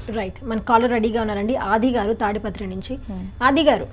right మన caller రెడీగా ఉన్నారండి ఆది గారు తాడిపత్రి నుంచి ఆది గారు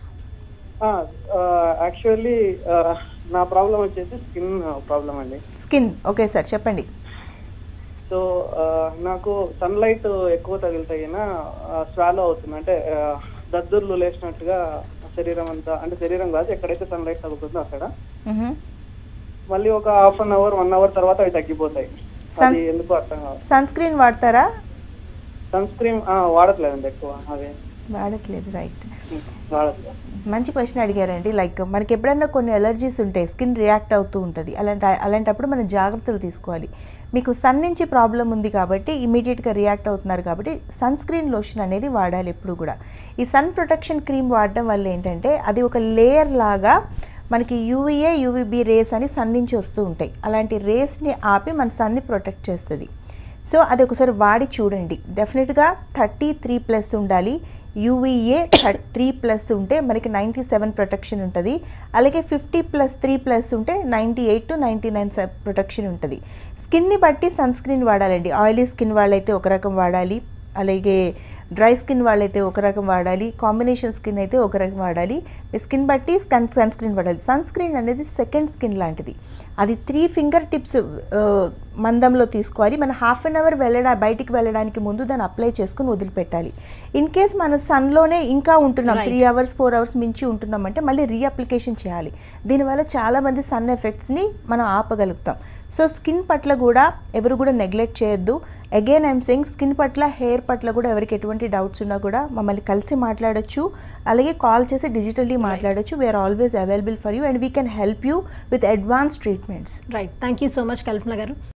యాక్చువల్లీ నా ప్రాబ్లం వచ్చేసి స్కిన్ ప్రాబ్లం అండి స్కిన్ ఓకే సార్ చెప్పండి సో నాకు సన్లైట్ ఎక్కువ తగిలితేగిన స్వాలో అవుతుంది అంటే ఆ, దద్దుర్లు లేచినట్టుగా శరీరం అంతా అంటే శరీరం కాదు ఎక్కడైతే సన్లైట్ తగ్గుతుందో అక్కడ మళ్ళీ ఒక half an hour one hour తర్వాత అవి తగ్గిపోతాయి అది ఎందుకు అర్థం కాదు సన్ స్క్రీన్ వాడతారా సన్ స్క్రీన్ వాడట్లేదండి ఎక్కువ అవి వాడట్లేదు రైట్ వాడట్లేదు మంచి క్వశ్చన్ అడిగారండి లైక్ మనకి ఎప్పుడైనా కొన్ని ఎలర్జీస్ ఉంటాయి స్కిన్ రియాక్ట్ అవుతూ ఉంటుంది అలాంటి అలాంటప్పుడు మనం జాగ్రత్తలు తీసుకోవాలి మీకు సన్ నుంచి ప్రాబ్లం ఉంది కాబట్టి ఇమీడియట్గా రియాక్ట్ అవుతున్నారు కాబట్టి సన్ స్క్రీన్ లోషన్ అనేది వాడాలి ఎప్పుడు కూడా ఈ సన్ ప్రొటెక్షన్ క్రీమ్ వాడడం వల్ల ఏంటంటే అది ఒక లేయర్ లాగా మనకి యూవీఏ యూవీబీ రేస్ అని సన్ నుంచి వస్తూ ఉంటాయి అలాంటి రేస్ని ఆపి మన సన్ని ప్రొటెక్ట్ చేస్తుంది సో అది ఒకసారి వాడి చూడండి డెఫినెట్గా థర్టీ త్రీ ప్లస్ ఉండాలి యూవీఏ త్రీ ప్లస్ ఉంటే మనకి నైంటీ సెవెన్ ప్రొటెక్షన్ ఉంటుంది అలాగే ఫిఫ్టీ ప్లస్ త్రీ ప్లస్ ఉంటే ninety eight to ninety nine protection ఉంటుంది స్కిన్ని బట్టి సన్ స్క్రీన్ వాడాలండి ఆయిలీ స్కిన్ వాళ్ళైతే ఒక రకం వాడాలి అలాగే డ్రై స్కిన్ వాళ్ళైతే ఒక రకం వాడాలి కాంబినేషన్ స్కిన్ అయితే ఒక రకం వాడాలి మీ స్కిన్ బట్టి సన్ సన్ స్క్రీన్ వాడాలి సన్ స్క్రీన్ అనేది సెకండ్ స్కిన్ లాంటిది అది త్రీ ఫింగర్ టిప్స్ మందంలో తీసుకోవాలి మనం హాఫ్ అన్ అవర్ వెళ్ళడా బయటికి వెళ్ళడానికి ముందు దాన్ని అప్లై చేసుకుని వదిలిపెట్టాలి ఇన్ కేస్ మన సన్లోనే ఇంకా ఉంటున్నాం త్రీ అవర్స్ ఫోర్ అవర్స్ మించి ఉంటున్నాం అంటే మళ్ళీ రీఅప్లికేషన్ చేయాలి దీనివల్ల చాలామంది సన్ ఎఫెక్ట్స్ని మనం ఆపగలుగుతాం సో స్కిన్ పట్ల కూడా ఎవరు కూడా నెగ్లెక్ట్ చేయొద్దు అగైన్ ఐఎమ్ సెయింగ్ స్కిన్ పట్ల హెయిర్ పట్ల కూడా ఎవరికి ఎటువంటి డౌట్స్ ఉన్నా కూడా మమ్మల్ని కలిసి మాట్లాడొచ్చు అలాగే కాల్ చేసి డిజిటల్లీ మాట్లాడొచ్చు we are always available for you and we can help you with advance treatments right thank you so much Kalpana గారు